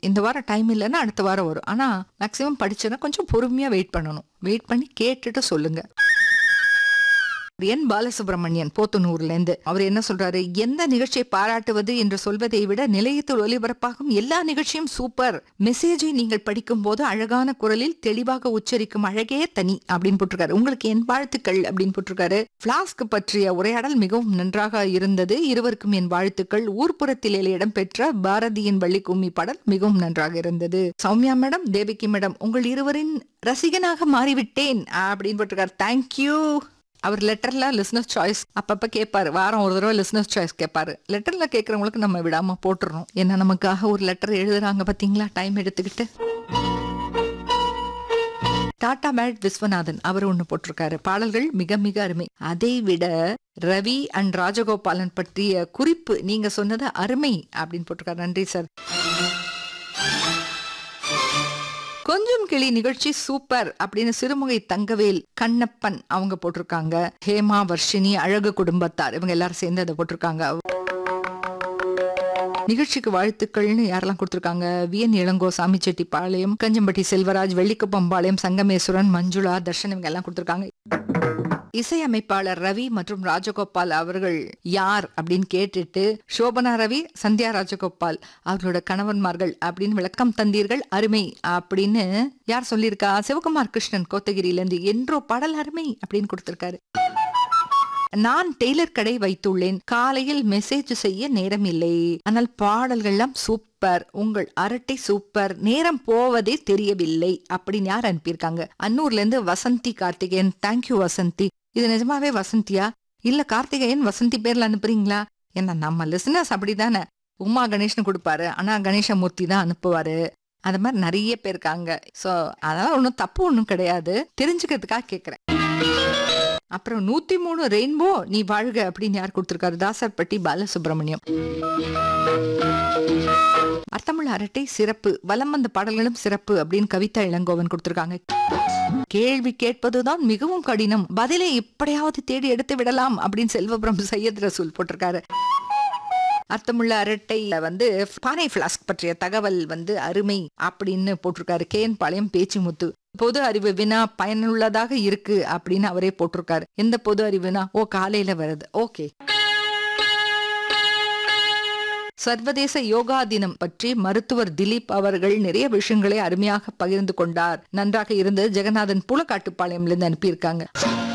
இந்த வாரம் டைம் இல்லைன்னா அடுத்த வாரம் வரும் ஆனா மேக்சிமம் படிச்சேன்னா கொஞ்சம் பொறுமையா வெயிட் பண்ணணும் வெயிட் பண்ணி கேட்டுட்டு சொல்லுங்க என் பாலசுப்ரமணியன் போத்தனூர்ல இருந்து அவர் என்ன சொல்றாரு எந்த நிகழ்ச்சியை பாராட்டுவது என்று சொல்வதை விட நிலையத்தில் ஒலிபரப்பாகும் எல்லா நிகழ்ச்சியும் சூப்பர் மெசேஜை நீங்கள் படிக்கும் போது அழகான குரலில் தெளிவாக உச்சரிக்கும் அழகே தனி அப்படின்னு போட்டிருக்காரு உங்களுக்கு என் வாழ்த்துக்கள் அப்படின்னு போட்டிருக்காரு பிளாஸ்க் பற்றிய உரையாடல் மிகவும் நன்றாக இருந்தது இருவருக்கும் என் வாழ்த்துக்கள் ஊர்ப்புறத்தில் இடம்பெற்ற பாரதியின் வள்ளி கும்மி பாடல் மிகவும் நன்றாக இருந்தது சௌமியா மேடம் தேவிகி மேடம் உங்கள் இருவரின் ரசிகனாக மாறிவிட்டேன் அப்படின்னு போட்டிருக்காரு தேங்க்யூ அவர் லெட்டர்ல லிஸ்னஸ் சாய்ஸ் அப்பப்ப கேட்பாரு வாரம் ஒரு தடவை லிஸ்னஸ் சாய்ஸ் கேட்பாரு லெட்டர்ல கேட்கறவங்களுக்கு நம்ம விடாம போட்டுறோம் ஏன்னா நமக்காக ஒரு லெட்டர் எழுதுறாங்க பாத்தீங்களா டைம் எடுத்துக்கிட்டு டாடா பேட் விஸ்வநாதன் அவர் ஒண்ணு போட்டிருக்காரு பாடல்கள் மிக மிக அருமை அதை விட ரவி அண்ட் ராஜகோபாலன் பற்றிய குறிப்பு நீங்க சொன்னது அருமை அப்படின்னு போட்டிருக்காரு நன்றி சார் கொஞ்சம் கிளி நிகழ்ச்சி சூப்பர் அப்படின்னு சிறுமுகை தங்கவேல் கண்ணப்பன் அவங்க போட்டிருக்காங்க ஹேமா வர்ஷினி அழகு குடும்பத்தார் இவங்க எல்லாரும் சேர்ந்து அதை போட்டிருக்காங்க நிகழ்ச்சிக்கு வாழ்த்துக்கள்னு யாரெல்லாம் கொடுத்திருக்காங்க விஎன் இளங்கோ சாமிச்செட்டி பாளையம் கஞ்சம்பட்டி செல்வராஜ் வெள்ளிக்குப்பம்பாளையம் சங்கமேஸ்வரன் மஞ்சுளா தர்ஷன் இவங்க எல்லாம் கொடுத்திருக்காங்க இசையமைப்பாளர் ரவி மற்றும் ராஜகோபால் அவர்கள் யார் அப்படின்னு கேட்டுட்டு சோபனா ரவி சந்தியா ராஜகோபால் அவர்களோட கணவன்மார்கள் அப்படின்னு விளக்கம் தந்தீர்கள் அருமை அப்படின்னு யார் சொல்லியிருக்கா சிவகுமார் கிருஷ்ணன் கோத்தகிரியிலிருந்து என்றோ பாடல் அருமை அப்படின்னு கொடுத்திருக்காரு நான் டெய்லர் கடை வைத்துள்ளேன் காலையில் மெசேஜ் செய்ய நேரம் இல்லை ஆனால் பாடல்கள்லாம் சூப்பர் உங்கள் அரட்டை சூப்பர் நேரம் போவதே தெரியவில்லை அப்படின்னு யார் அனுப்பியிருக்காங்க அன்னூர்ல இருந்து வசந்தி கார்த்திகேயன் தேங்க்யூ வசந்தி இது நிஜமாவே வசந்தியா இல்ல கார்த்திகேயன் வசந்தி பேர்ல அனுப்புறீங்களா ஏன்னா நம்ம லிசனர்ஸ் அப்படிதானே உமா கணேஷ்னு கொடுப்பாரு ஆனா கணேசமூர்த்தி தான் அனுப்புவாரு அது மாதிரி நிறைய பேர் இருக்காங்க சோ அதெல்லாம் ஒன்றும் தப்பு ஒன்றும் கிடையாது தெரிஞ்சுக்கிறதுக்காக கேட்குறேன் அப்புறம் நூத்தி மூணு ரெயின்போ நீ வாழ்க அப்படின்னு யார் கொடுத்திருக்காரு தாசர்பட்டி பாலசுப்ரமணியம் அர்த்தமுள்ள அரட்டை சிறப்பு வலம் வந்த பாடல்களும் சிறப்பு அப்படின்னு கவிதா இளங்கோவன் கொடுத்திருக்காங்க கேள்வி கேட்பதுதான் மிகவும் கடினம் பதிலை எப்படியாவது தேடி எடுத்து விடலாம் அப்படின்னு செல்வபுரம் சையத் ரசூல் போட்டிருக்காரு அர்த்தமுள்ள அரட்டை வந்து பானை பிளாஸ்க் பற்றிய தகவல் வந்து அருமை அப்படின்னு போட்டிருக்காரு கேன் பாளையம் பேச்சுமுத்து பொது அறிவு வினா பயனுள்ளதாக இருக்கு அப்படின்னு அவரே போட்டிருக்காரு எந்த பொது அறிவுனா ஓ காலையில வருது ஓகே சர்வதேச யோகா தினம் பற்றி மருத்துவர் திலீப் அவர்கள் நிறைய விஷயங்களை அருமையாக பகிர்ந்து கொண்டார் நன்றாக இருந்தது ஜெகநாதன் புலக்காட்டுப்பாளையம்ல அனுப்பியிருக்காங்க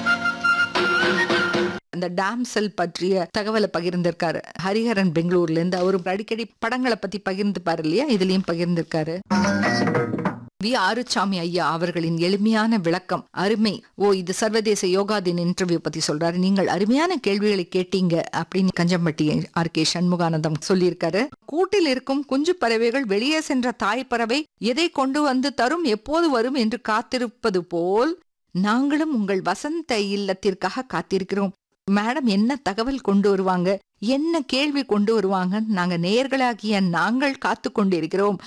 அந்த டேம் செல் பற்றிய தகவலை பகிர்ந்திருக்காரு ஹரிஹரன் பெங்களூர்ல இருந்து அவரு அடிக்கடி படங்களை பத்தி பகிர்ந்துப்பாரு இல்லையா இதுலயும் பகிர்ந்திருக்காரு வி ஆறுசாமி ஐயா அவர்களின் எளிமையான விளக்கம் அருமை ஓ இது சர்வதேச யோகா தின இன்டர்வியூ பத்தி சொல்றாரு நீங்கள் அருமையான கேள்விகளை கேட்டீங்க அப்படின்னு கஞ்சம்பட்டி ஆர் கே சண்முகானந்தம் சொல்லியிருக்காரு கூட்டில் இருக்கும் குஞ்சு பறவைகள் வெளியே சென்ற தாய் பறவை எதை கொண்டு வந்து தரும் எப்போது வரும் என்று காத்திருப்பது போல் நாங்களும் உங்கள் வசந்த இல்லத்திற்காக காத்திருக்கிறோம் மேடம் என்ன தகவல் கொண்டு வருவாங்க என்ன கேள்வி கொண்டு வருவாங்க நாங்க நேர்களாகிய நாங்கள் காத்து கொண்டிருக்கிறோம்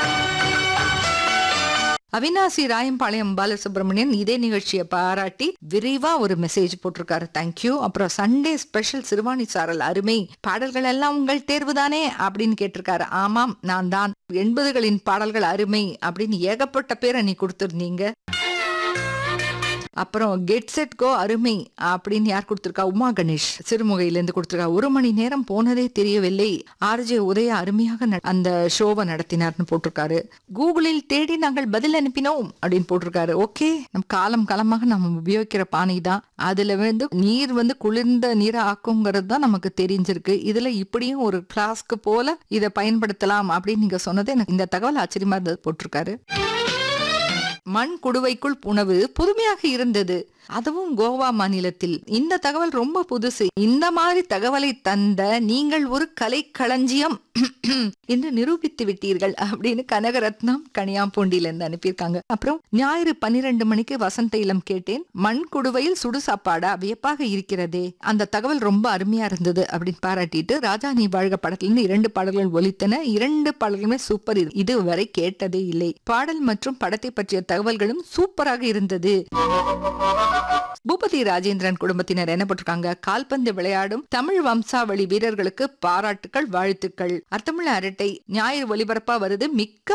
அவினாசி ராயம்பாளையம் பாலசுப்ரமணியன் இதே நிகழ்ச்சியை பாராட்டி விரிவா ஒரு மெசேஜ் போட்டிருக்காரு தேங்க்யூ அப்புறம் சண்டே ஸ்பெஷல் சிறுவாணி சாரல் அருமை பாடல்கள் எல்லாம் உங்கள் தேர்வுதானே அப்படின்னு கேட்டிருக்காரு ஆமாம் நான் தான் எண்பதுகளின் பாடல்கள் அருமை அப்படின்னு ஏகப்பட்ட பேரை நீ கொடுத்திருந்தீங்க அப்புறம் கெட் செட் கோ அருமை அப்படின்னு யார் கொடுத்திருக்கா உமா கணேஷ் சிறுமுகையிலேருந்து கொடுத்திருக்கா ஒரு மணி நேரம் போனதே தெரியவில்லை ஆர்ஜே உதய அருமையாக நட- அந்த ஷோவை நடத்தினார்னு போட்டிருக்காரு கூகுளில் தேடி நாங்கள் பதில் அனுப்பினோம் அப்படின்னு போட்டிருக்காரு ஓகே நம் காலம் காலமாக நம்ம உபயோகிக்கிற பானை தான் அதுல வந்து நீர் வந்து குளிர்ந்த நீரை ஆக்குங்கிறது தான் நமக்கு தெரிஞ்சிருக்கு இதுல இப்படியும் ஒரு பிளாஸ்க் போல இதை பயன்படுத்தலாம் அப்படின்னு நீங்க சொன்னது எனக்கு இந்த தகவல் ஆச்சரியமா இருந்தது போட்டிருக்காரு மண் குடுவைக்குள் உணவு புதுமையாக இருந்தது அதுவும் கோவா மாநிலத்தில் இந்த தகவல் ரொம்ப புதுசு இந்த மாதிரி தகவலை தந்த நீங்கள் ஒரு கலை களஞ்சியம் என்று நிரூபித்து விட்டீர்கள் அப்படின்னு கனகரத்னம் கனியாம்பூண்டில இருந்து அனுப்பியிருக்காங்க அப்புறம் ஞாயிறு பன்னிரண்டு மணிக்கு வசந்த இளம் கேட்டேன் மண் குடுவையில் சுடு சாப்பாடா வியப்பாக இருக்கிறதே அந்த தகவல் ரொம்ப அருமையா இருந்தது அப்படின்னு பாராட்டிட்டு ராஜா நீ வாழ்க படத்திலிருந்து இரண்டு பாடல்கள் ஒலித்தன இரண்டு பாடல்களுமே சூப்பர் இது இதுவரை கேட்டதே இல்லை பாடல் மற்றும் படத்தை பற்றிய தகவல்களும் சூப்பராக இருந்தது பூபதி ராஜேந்திரன் குடும்பத்தினர் என்ன போட்டிருக்காங்க கால்பந்து விளையாடும் தமிழ் வம்சாவளி வீரர்களுக்கு பாராட்டுக்கள் வாழ்த்துக்கள் அர்த்தமுள்ள அரட்டை ஞாயிறு ஒலிபரப்பா வருது மிக்க